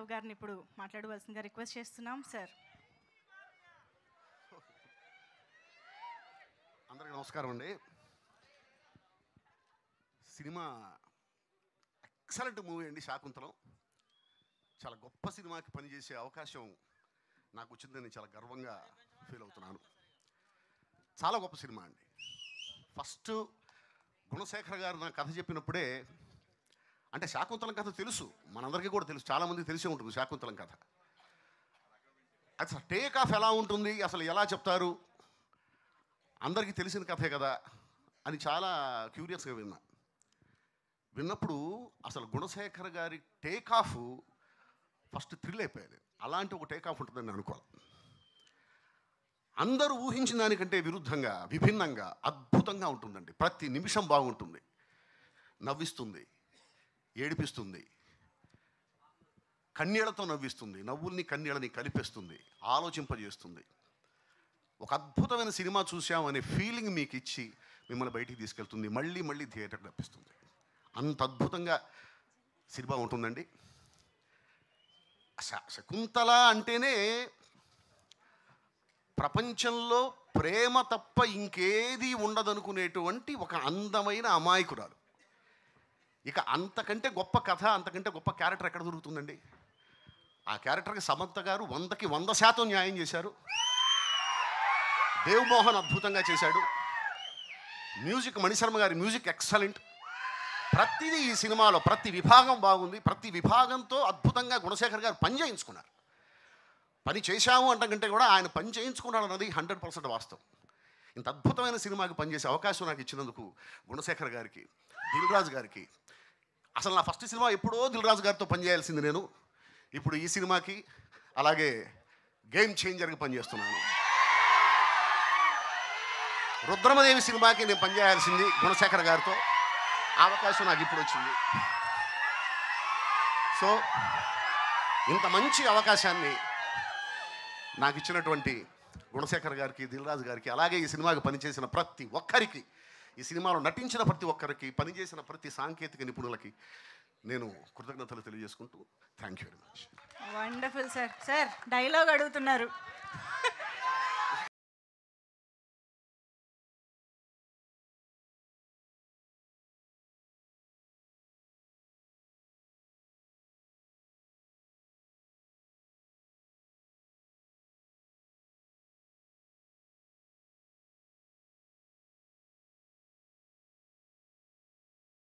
రాఘవ్ గారిని ఇప్పుడు మాట్లాడవలసిందిగా రిక్వెస్ట్ చేస్తున్నాం సార్ అందరికీ నమస్కారం అండి సినిమా ఎక్సలెంట్ మూవీ అండి శాకుంతలం చాలా గొప్ప సినిమాకి పనిచేసే అవకాశం నాకు వచ్చిందని చాలా గర్వంగా ఫీల్ అవుతున్నాను చాలా గొప్ప సినిమా అండి ఫస్ట్ గుణశేఖర్ గారు నా కథ చెప్పినప్పుడే అంటే శాకుంతలం కథ తెలుసు మనందరికీ కూడా తెలుసు చాలామందికి తెలిసే ఉంటుంది శాకుంతలం కథ అసలు టేక్ ఆఫ్ ఎలా ఉంటుంది అసలు ఎలా చెప్తారు అందరికీ తెలిసిన కథే కదా అని చాలా క్యూరియస్గా విన్నా విన్నప్పుడు అసలు గుణశేఖర్ గారి టేక్ ఆఫ్ ఫస్ట్ థ్రిల్ అయిపోయాను అలాంటి ఒక టేక్ ఆఫ్ ఉంటుందని నేను అనుకోవాలి అందరూ ఊహించిన దానికంటే విరుద్ధంగా విభిన్నంగా అద్భుతంగా ఉంటుందండి ప్రతి నిమిషం బాగుంటుంది నవ్విస్తుంది ఏడిపిస్తుంది కన్నీళ్లతో నవ్విస్తుంది నవ్వుల్ని కన్నీళ్ళని కలిపేస్తుంది ఆలోచింపజేస్తుంది ఒక అద్భుతమైన సినిమా చూసామనే ఫీలింగ్ మీకు ఇచ్చి మిమ్మల్ని బయటికి తీసుకెళ్తుంది మళ్ళీ మళ్ళీ థియేటర్కి రప్పిస్తుంది అంత అద్భుతంగా సినిమా ఉంటుందండి శ- శకుంతల అంటేనే ప్రపంచంలో ప్రేమ తప్ప ఇంకేది ఉండదనుకునేటువంటి ఒక అందమైన అమాయకురాలు ఇక అంతకంటే గొప్ప కథ అంతకంటే గొప్ప క్యారెక్టర్ ఎక్కడ దొరుకుతుందండి ఆ క్యారెక్టర్కి సమంత గారు వందకి వంద శాతం న్యాయం చేశారు దేవ్ మోహన్ అద్భుతంగా చేశాడు మ్యూజిక్ మణిశర్మ గారి మ్యూజిక్ ఎక్సలెంట్ ప్రతిదీ ఈ సినిమాలో ప్రతి విభాగం బాగుంది ప్రతి విభాగంతో అద్భుతంగా గుణశేఖర్ గారు పని చేయించుకున్నారు పని చేశాము అంటకంటే కూడా ఆయన పని చేయించుకున్నాడు అన్నది హండ్రెడ్ పర్సెంట్ వాస్తవం ఇంత అద్భుతమైన సినిమాకి పనిచేసే అవకాశం నాకు ఇచ్చినందుకు గుణశేఖర్ గారికి దిల్ రాజు గారికి అసలు నా ఫస్ట్ సినిమా ఎప్పుడో దిల్ రాజు గారితో పనిచేయాల్సింది నేను ఇప్పుడు ఈ సినిమాకి అలాగే గేమ్ చేంజర్కి పనిచేస్తున్నాను రుద్రమదేవి సినిమాకి నేను పనిచేయాల్సింది గుణశేఖర్ గారితో ఆ అవకాశం నాకు ఇప్పుడు వచ్చింది సో ఇంత మంచి అవకాశాన్ని నాకు ఇచ్చినటువంటి గుణశేఖర్ గారికి దిల్రాజు గారికి అలాగే ఈ సినిమాకి పనిచేసిన ప్రతి ఒక్కరికి ఈ సినిమాలో నటించిన ప్రతి ఒక్కరికి పనిచేసిన ప్రతి సాంకేతిక నిపుణులకి నేను కృతజ్ఞతలు తెలియజేసుకుంటూ thank you very much wonderful sir sir dialogue అడుగుతున్నారు